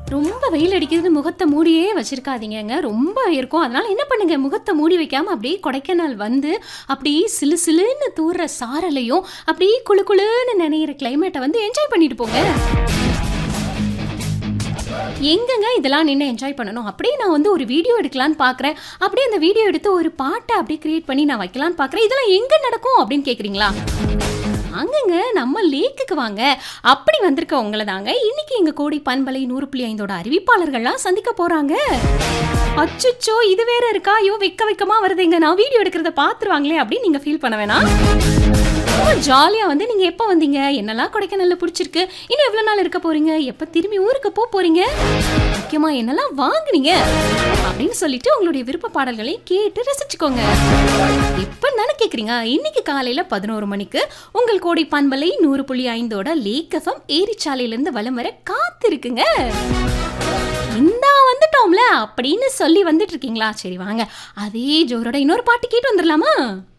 ரொம்ப வெயில் அடிக்குதுன்னு முகத்தை மூடியே வச்சிருக்காதீங்கங்க ரொம்ப இருக்கும் அதனால என்ன பண்ணுங்க முகத்தை மூடி வைக்காம அப்படியே கொடைக்கானல் வந்து அப்படியே சிலு சிலுன்னு தூர்ற சாரலையும் அப்படியே குளு குளுன்னு நினைக்கிற கிளைமேட்டை வந்து என்ஜாய் பண்ணிட்டு போங்க எங்கங்க இதெல்லாம் நின்று என்ஜாய் பண்ணணும் அப்படியே நான் வந்து ஒரு வீடியோ எடுக்கலான்னு பார்க்குறேன் அப்படியே அந்த வீடியோ எடுத்து ஒரு பாட்டை அப்படியே கிரியேட் பண்ணி நான் வைக்கலான்னு பார்க்குறேன் இதெல்லாம் எங்கே நடக்கும் அப்படின்னு கேட்குறீங்களா அங்கங்க நம்ம லேக்குக்கு வாங்க அப்படி வந்திருக்க உங்களை தாங்க இன்னைக்கு எங்க கோடி பண்பலை நூறு புள்ளி ஐந்தோட அறிவிப்பாளர்கள்லாம் சந்திக்க போறாங்க அச்சுச்சோ இது வேற இருக்கா ஐயோ வெக்க வெக்கமா வருதுங்க நான் வீடியோ எடுக்கிறத பாத்துருவாங்களே அப்படின்னு நீங்க ஃபீல் பண்ண வேணாம் ரொம்ப ஜாலியா வந்து நீங்க எப்போ வந்தீங்க என்னெல்லாம் கொடைக்கானல்ல பிடிச்சிருக்கு இன்னும் எவ்வளவு நாள் இருக்க போறீங்க எப்ப திரும்பி ஊருக்கு போக போறீங்க முக்கியமா என்னெல்லாம் வாங்குனீங்க அப்படின்னு சொல்லிட்டு உங்களுடைய விருப்ப பாடல்களை கேட்டு ரசிச்சுக்கோங்க இப்ப தானே கேக்குறீங்க இன்னைக்கு காலையில பதினோரு மணிக்கு உங்கள் கோடை பண்பலை நூறு புள்ளி ஐந்தோட லேக்கஃபம் ஏரிச்சாலையிலிருந்து வலம் வர காத்திருக்குங்க இந்தா வந்துட்டோம்ல அப்படின்னு சொல்லி வந்துட்டு இருக்கீங்களா சரி வாங்க அதே ஜோரோட இன்னொரு பாட்டு கேட்டு வந்துடலாமா